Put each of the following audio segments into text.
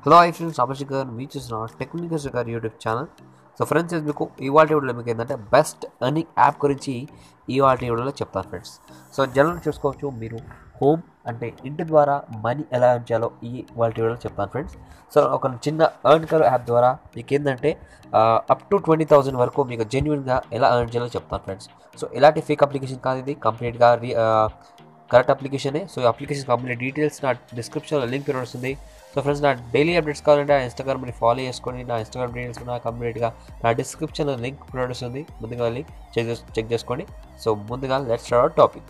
hello I friends అభిషేకర్ మీ చూసిన టెక్నికల్ గారి యూట్యూబ్ ఛానల్ సో ఫ్రెండ్స్ ఇది మీకు ఇవాళ వీడియోలో మీకు ఏంటంటే బెస్ట్ ఎర్నింగ్ యాప్ గురించి ఇవాళ వీడియోలో చెప్తాను ఫ్రెండ్స్ సో జనరల్ చూసుకోవచ్చు మీరు హోమ్ అంటే ఇంటి ద్వారా మనీ ఎలా ఎర్న్ చేయాలో ఈ వాళ్ళ వీడియోలో చెప్తాను ఫ్రెండ్స్ సో ఒక చిన్న ఎర్న్ కర్ యాప్ ద్వారా మీకు ఏంటంటే అప్ టు ట్వంటీ థౌసండ్ వరకు మీకు జెన్యున్గా ఎలా ఎర్న్ చేయాలో చెప్తాను ఫ్రెండ్స్ సో ఎలాంటి ఫేక్ అప్లికేషన్ కాదు ఇది కంప్లీట్గా కరెక్ట్ అప్లికేషనే సో ఈ అప్లికేషన్ కంప్లీట్ డీటెయిల్స్ నా డిస్క్రిప్షన్లో లింక్ వస్తుంది సో ఫ్రెండ్స్ నా డైలీ అప్డేట్స్ కావాలంటే ఆ ఇన్స్టాగ్రామ్ని ఫాలో చేసుకొని నా ఇన్స్టాగ్రామ్ డీటెయిల్స్ నా కంప్లీట్గా నా డిస్క్రిప్షన్లో లింక్ వస్తుంది ముందుగా వెళ్ళి చెక్ చెక్ చేసుకోండి సో ముందుగా let's start topic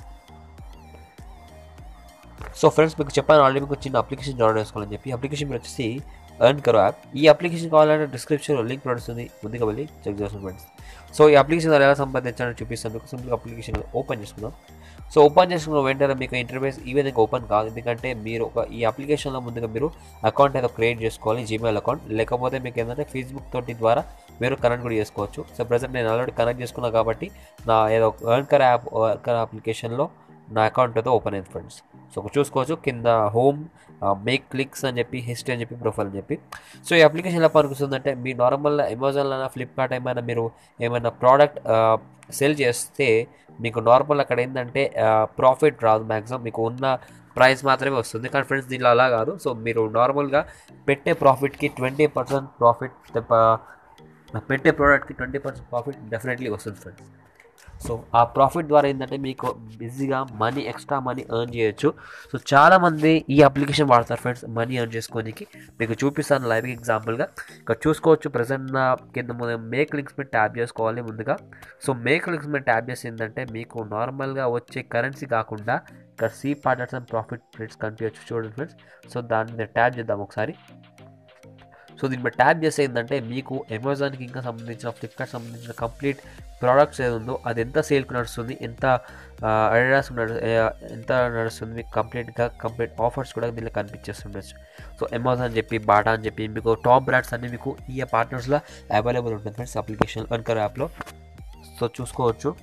so friends మీకు చెప్పాను ఆల్రెడీ మీకు చిన్న అప్లికేషన్ డౌన్లోడ్ చేసుకోవాలని చెప్పి అప్లికేషన్ మీరు వచ్చేసి ఎర్న్ కరో యాప్ ఈ అప్లికేషన్ కావాలంటే డిస్క్రిప్షన్లో లింక్ వస్తుంది ముందుగా వెళ్ళి చెక్ చేసుకోండి ఫ్రెండ్స్ సో ఈ అప్లికేషన్ ఎలా సంబంధించాలని చూపిస్తాను మీకు సింపుల్ అప్లికేషన్ ఓపెన్ చేసుకుందాం సో ఓపెన్ చేసుకున్న వెంటనే మీకు ఇంటర్ఫేస్ ఈ విధంగా ఓపెన్ కాదు ఎందుకంటే మీరు ఒక ఈ అప్లికేషన్లో ముందుగా మీరు అకౌంట్ ఏదో క్రియేట్ చేసుకోవాలి జీమెయిల్ అకౌంట్ లేకపోతే మీకు ఏంటంటే ఫేస్బుక్ తోటి ద్వారా మీరు కనెక్ట్ కూడా చేసుకోవచ్చు సో ప్రజెంట్ నేను ఆల్రెడీ కనెక్ట్ చేసుకున్నాను కాబట్టి నా ఏదో ఎర్న్కర్ యాప్ ఎర్న్కర్ అప్లికేషన్లో నా అకౌంట్ అయితే ఓపెన్ అయింది ఫ్రెండ్స్ సో చూసుకోవచ్చు కింద హోమ్ మేక్ క్లిక్స్ అని చెప్పి హిస్టరీ అని చెప్పి ప్రొఫైల్ అని చెప్పి సో ఈ అప్లికేషన్ ఎలా పనికొస్తుందంటే మీ నార్మల్ అమెజాన్లో ఫ్లిప్కార్ట్ ఏమైనా మీరు ఏమైనా ప్రోడక్ట్ సెల్ చేస్తే మీకు నార్మల్ అక్కడ ఏంటంటే ప్రాఫిట్ రాదు మ్యాక్సిమం మీకు ఉన్న ప్రైస్ మాత్రమే వస్తుంది కానీ ఫ్రెండ్స్ దీనిలో అలా కాదు సో మీరు నార్మల్గా పెట్టే ప్రాఫిట్కి ట్వంటీ పర్సెంట్ ప్రాఫిట్ పెట్టే ప్రోడక్ట్కి ట్వంటీ పర్సెంట్ ప్రాఫిట్ డెఫినెట్లీ వస్తుంది ఫ్రెండ్స్ సో ఆ ప్రాఫిట్ ద్వారా ఏంటంటే మీకు బిజీగా మనీ ఎక్స్ట్రా మనీ ఎర్న్ చేయొచ్చు సో చాలామంది ఈ అప్లికేషన్ వాడతారు ఫ్రెండ్స్ మనీ ఎర్న్ చేసుకోనికి మీకు చూపిస్తాను లైవ్ ఎగ్జాంపుల్గా ఇక్కడ చూసుకోవచ్చు ప్రజెంట్ నా కింద ముందు మేక్ లింక్స్ మీద ట్యాప్ చేసుకోవాలి ముందుగా సో మేక్ లింక్స్ మీద ట్యాప్ చేసి ఏంటంటే మీకు నార్మల్గా వచ్చే కరెన్సీ కాకుండా ఇక్కడ see partners and profit rates కనిపించచ్చు చూడండి ఫ్రెండ్స్ సో దాని మీద ట్యాప్ చేద్దాం ఒకసారి సో దీని మీద ట్యాప్ చేస్తే ఏంటంటే మీకు అమెజాన్కి ఇంకా సంబంధించిన ఫ్లిప్కార్ట్ సంబంధించిన కంప్లీట్ ప్రోడక్ట్స్ ఏది ఉందో అది ఎంత సేల్కి నడుస్తుంది ఎంత అడిడాస్ ఎంత నడుస్తుంది మీకు కంప్లీట్గా కంప్లీట్ ఆఫర్స్ కూడా దీనిలో కనిపించేస్తుండొచ్చు సో అమెజాన్ చెప్పి బాటా అని చెప్పి మీకు టాప్ బ్రాండ్స్ అన్ని మీకు ఈ పార్ట్నర్స్లో అవైలబుల్ ఉంటుంది ఫ్రెండ్స్ అప్లికేషన్ అన్కర్ యాప్లో సో చూసుకోవచ్చు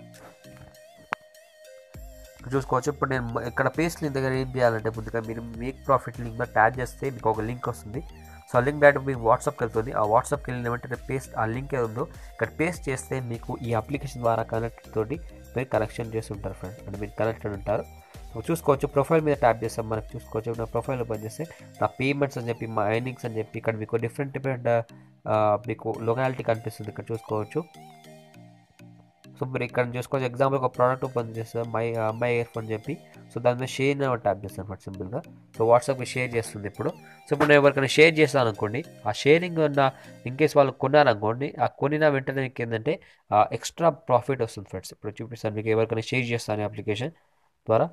చూసుకోవచ్చు ఇప్పుడు నేను ఇక్కడ పేస్ట్ లింక్ దగ్గర ఏం చేయాలంటే ముందుగా మీరు మేక్ ప్రాఫిట్ లింక్ మీద ట్యాగ్ చేస్తే మీకు ఒక లింక్ వస్తుంది సో ఆ లింక్ డైరెక్ట్ మీకు వాట్సాప్కి వెళ్తుంది ఆ వాట్సాప్కి వెళ్ళిన వెంటనే పేస్ట్ ఆ లింక్ ఏది ఉందో ఇక్కడ పేస్ట్ చేస్తే మీకు ఈ అప్లికేషన్ ద్వారా కనెక్ట్ తోటి మీరు కనెక్షన్ చేస్తుంటారు ఫ్రెండ్స్ అంటే మీరు కనెక్టెడ్ ఉంటారు సో చూసుకోవచ్చు ప్రొఫైల్ మీద ట్యాప్ చేస్తాం మనకు చూసుకోవచ్చు నా ప్రొఫైల్ ఓపెన్ చేస్తే నా పేమెంట్స్ అని చెప్పి మా ఎర్నింగ్స్ అని చెప్పి ఇక్కడ మీకు డిఫరెంట్ డిఫరెంట్ మీకు లొకాలిటీ కనిపిస్తుంది ఇక్కడ చూసుకోవచ్చు సో మీరు ఇక్కడ చూసుకోవచ్చు ఎగ్జాంపుల్ ఒక ప్రోడక్ట్ ఓపెన్ చేస్తాం మై మై ఇయర్ ఫోన్ చెప్పి సో దాని మీద షేర్ ట్యాప్ చేస్తాను అనమాట సింపుల్గా సో వాట్సాప్కి షేర్ చేస్తుంది ఇప్పుడు సో ఇప్పుడు నేను ఎవరికైనా షేర్ చేస్తాను అనుకోండి ఆ షేరింగ్ ఉన్న ఇన్ కేస్ వాళ్ళు కొన్నారనుకోండి ఆ కొనిన వెంటనే మీకు ఏంటంటే ఎక్స్ట్రా ప్రాఫిట్ వస్తుంది ఫ్రెండ్స్ ఇప్పుడు చూపిస్తాను మీకు ఎవరికైనా షేర్ చేస్తాను అప్లికేషన్ ద్వారా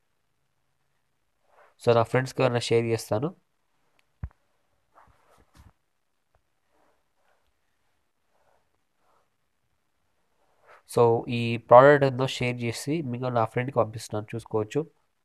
సో నా ఫ్రెండ్స్కి ఎవరైనా షేర్ చేస్తాను సో ఈ ప్రోడక్ట్ ఏందో షేర్ చేసి మీకు నా ఫ్రెండ్కి పంపిస్తున్నాను చూసుకోవచ్చు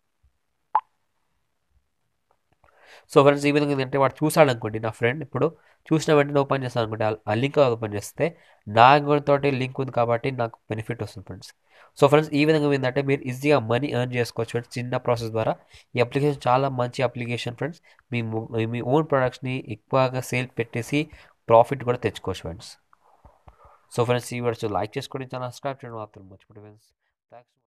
సో ఫ్రెండ్స్ ఈ విధంగా ఏంటంటే వాడు చూసాడు అనుకోండి నా ఫ్రెండ్ ఇప్పుడు చూసిన వెంటనే ఓపెన్ చేస్తాను అనుకోండి ఆ లింక్ ఓపెన్ చేస్తే నా తోటి లింక్ ఉంది కాబట్టి నాకు బెనిఫిట్ వస్తుంది ఫ్రెండ్స్ సో ఫ్రెండ్స్ ఈ విధంగా ఏంటంటే మీరు ఈజీగా మనీ ఎర్న్ చేసుకోవచ్చు ఫ్రెండ్స్ చిన్న ప్రాసెస్ ద్వారా ఈ అప్లికేషన్ చాలా మంచి అప్లికేషన్ ఫ్రెండ్స్ మీ మీ ఓన్ ప్రొడక్ట్స్ని ఎక్కువగా సేల్ పెట్టేసి ప్రాఫిట్ కూడా తెచ్చుకోవచ్చు ఫ్రెండ్స్ సో ఫ్రెండ్స్ ఈ వీడియో లైక్ చేసుకోండి ఛానల్ సబ్స్క్రైబ్ చేయడం మాత్రం మర్చిపోండి ఫ్రెండ్స్ థ్యాంక్స్